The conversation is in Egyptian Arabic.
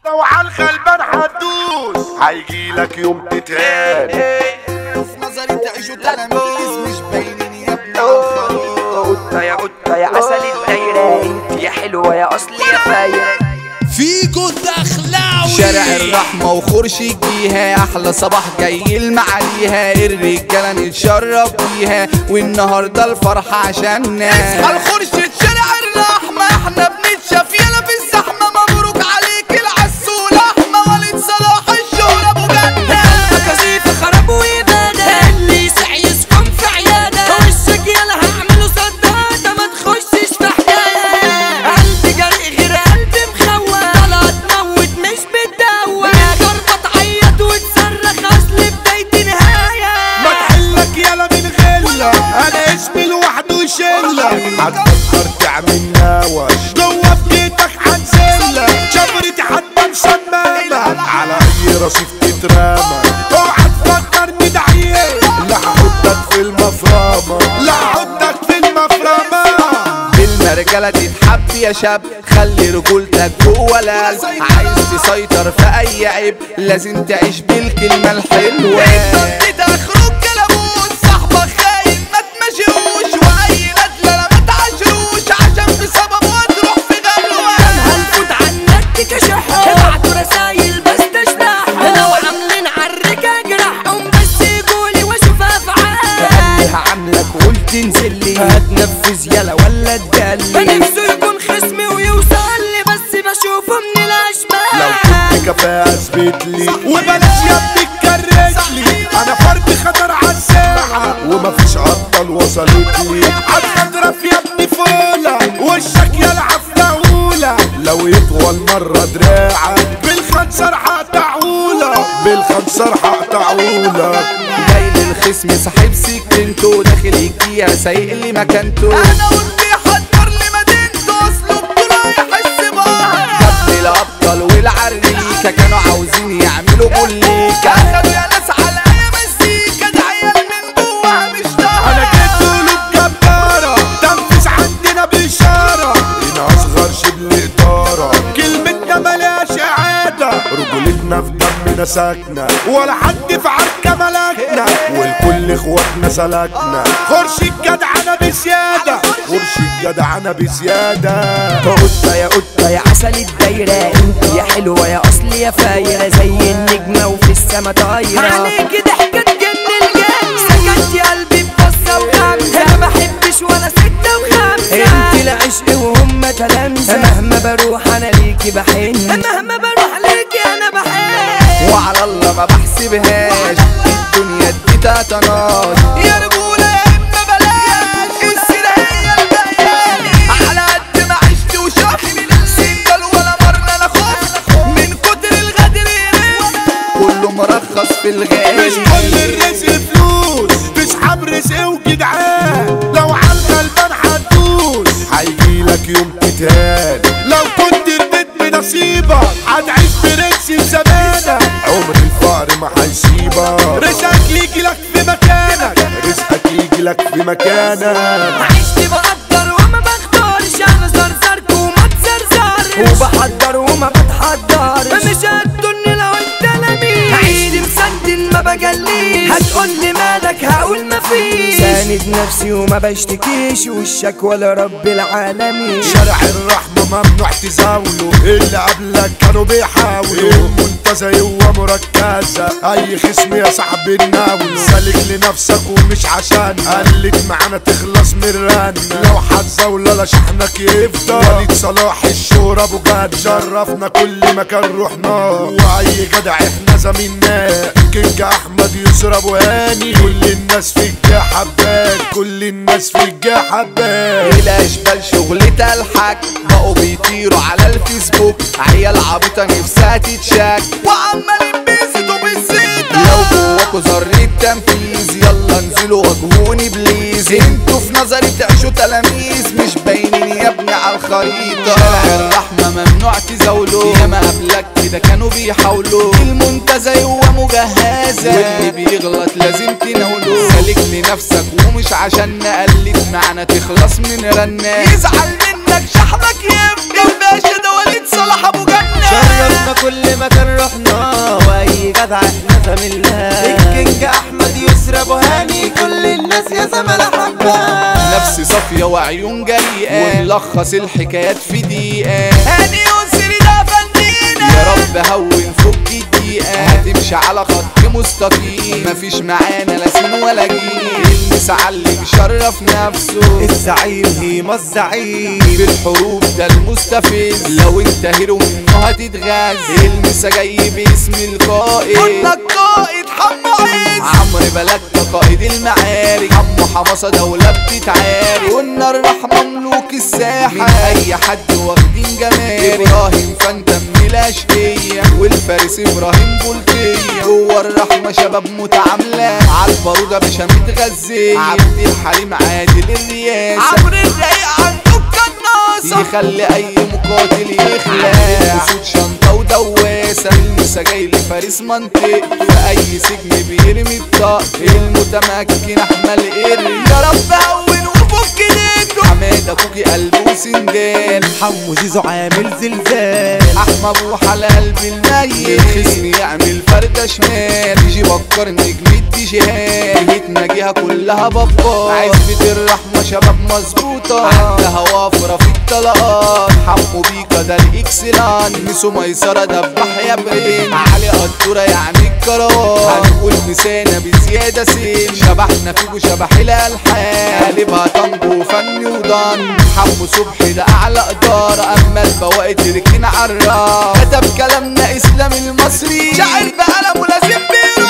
لو على الغلبان هتدوس هيجيلك يوم تتهان في نظري تعيشوا تلاميذ مش باينين يا ابن الخريطة قطة يا قطة يا عسل الدايرة انت يا حلوة يا أصل يا فايرة فيجو الدخلاوي شارع الرحمة وخرشي جيها أحلى صباح جاي المعاليها الرجالة نتشرف بيها والنهاردة الفرحة عشاننا الخرشة شارع الرحمة احنا بنتشاف يلا في الزحمة مبروك عليك العسول أحمى وليد صلاح الشهرة أبو جنة كثيف خرب وإبادة اللي يسعى يسكن في عيادة وشك يلا هعمله سدادة ما تخشش في حكاية قلبي جري غير قلبي مخوى طلع تموت مش بتدوى جربة تعيط وتصرخ أصل بداية نهاية ما تحلك يالا من غلة انا اسمي لوحده شلة هتفكر تعمل نوش جوه في بيتك هنزلك شفرتي حتى مسمامة على اي رصيف تترمى اوعى تفكر مدعية لا هحطك في المفرمة لا هحطك في المفرمة المرجلة تتحب يا شاب خلي رجولتك جوه القلب عايز تسيطر في اي عيب لازم تعيش بالكلمة الحلوة تخرج كلاموس صاحبك خاين ما تمشيوش واي ندلة لا ما تعاشروش عشان في سبب وتروح في غلوة هنفوت عنك تكشحهم ابعتوا رسايل بس تشتاحهم لو عاملين عرك اجرحهم بس يقولي واشوف افعال قلبها عاملك قلت انزل لي هتنفذ يلا ولا تدلي نفسه يكون خصمي ويوصل لي بس بشوفه من لو الاشبال كنت كفاءة اثبت لي وبلاش يا ابني تكرت لي انا فرد خطر عالساحة ومفيش عطل وصلت لي هتخضرف يا ابني فولة وشك يلعب اولى لو يطول مرة دراعك بالخنصر هقطعهولك بالخنصر هقطعهولك جاي للخصم صاحب سكنته داخل الجيع سايق لي مكانته انا قلت يحضر لي مدينته اصله بطولة يحس بها جاب الابطال والعريكة كانوا عاوزين يعملوا بوليكا اخدوا يا ناس على اي مزيكا ده عيال من جواها مش انا جيت له بجبارة تنفذ عندنا بإشارة هنا اصغر شبل ادارة كلمتنا ملهاش اعادة رجولتنا في دمنا ساكنة ولا حد في عركة ملكنا والكل اخواتنا سلكنا خرش الجدعنة بزيادة خرش الجدعنة بزيادة قطة يا قطة يا عسل الدايرة انت يا حلوة يا أصل يا فايرة زي النجمة وفي السما طايرة عليك ضحكة تجن الجن سكت يا قلبي بقصة وخمسة انا ما بحبش ولا ستة وخمسة انت العشق وهم تلامذة مهما بروح أنا ليكي بحن مهما بروح ليكي انا بحب وعلى الله ما بحسبهاش الدنيا دي تتناش يا رجولة يا اما بلاش السيرة هي البيان على قد ما عشت وشفت سندل ولا مرة انا خفت من كتر الغدر كله مرخص في الغالي مش كل الرزق فلوس تسحب رزق وجدعان لو على الغلبان هتدوس هيجيلك يوم تتهان لو كنت رديت بنصيبك هتعيش برنس زمانك عمر الفقر ما هيسيبك رزقك يجيلك في مكانك رزقك يجيلك في مكانك عشت بقدر وما بختارش انا زرزرك وما تزرزرش وبحضر وما بتحضرش مش هتدني لو انت لمين عشت مسندن ما بجليش هتقولي مالك هقول مفيش ساند نفسي وما بشتكيش وشك ولا رب العالمين شارع الرحمة ممنوع تزاوله اللي قبلك كانوا بيحاولوا المنتزه هو مركزة أي خصم يا صاحبي ناوله سالك لنفسك ومش عشان قلت معانا تخلص من الرن لو هتزاول لا شحنك يفضل وليد صلاح الشهرة أبو جد شرفنا كل مكان رحنا وأي جدع احنا زميلناه كينج أحمد يسرى أبو هاني كل الناس في الجا حباك كل الناس في الجا حباك الاشبال شغلتها الحاج بقوا بيطيروا على الفيسبوك عيال عبيطة نفسها تتشاك وعمالين بيزيدوا بالزيتة لو جواكوا ذرة تنفيذ يلا انزلوا واجهوني بليز انتوا في نظري تعيشوا تلاميذ مش باينين يا ابني على الخريطة شارع الرحمة ممنوع تزاولوا ياما قبلك كده كانوا بيحاولوا المنتزه هو مجهزة واللي بيغلط لازم تناوله سالك لنفسك ومش عشان نقلد معانا تخلص من رنات يزعل منك شحنك يفضل باشا ده وليد صلاح ابو جنة شرفنا كل الله الكينج احمد يسرى ابو هاني كل الناس يا زملاء حباه نفس صافية وعيون جريئة ونلخص الحكايات في دقيقة هاني يسري ده فنينا يا رب هون فك الدقيقة هتمشي على خط مستقيم مفيش معانا لا سين ولا جيم المس على اللي بيشرف نفسه الزعيم هيما الزعيم في الحروب ده المستفز لو انت هيرو منه هتتغاز المسا جاي باسم القائد قلنا القائد حمو عز عمرو بلد ده قائد المعارك حمو حماسة دولة بتتعارك قلنا الرحمة ملوك الساحة من اي حد واخدين جمال ابراهيم فانتم الاشقية والفارس ابراهيم بولتية جوه الرحمة شباب متعاملة عالبارودة مش متغذية عبد الحليم عادل الرياسة عمرو الرايق عنده القناصة يخلي اي مقاتل يخلع اسود شنطة ودواسة المسا جاي لفارس منطقته في اي سجن بيرمي الطاق المتمكن احمد قري يا رب هون وفك ايده حمادة كوكي قلبه سندان حمو زيزو عامل زلزال احمى ابو على قلب الميت الخصم يعمل فردة شمال يجي بكر نجم الديجيهات بيتنا جيها كلها بابا عزبة الرحمة شباب مظبوطة عندها وافرة في الطلقات حمو بيكا ده الاكسلان ميسو ميسرة دبح يا برين علي قدورة يعني الكروان هنقول مسانة بزيادة سين شبحنا فيكو شبح الالحان قلبها طنجو فني ودان حمو صبحي ده اعلى ادارة اما البواقي تركين عالراس كتب كلامنا اسلام المصري شاعر بقلمه لازم بيرو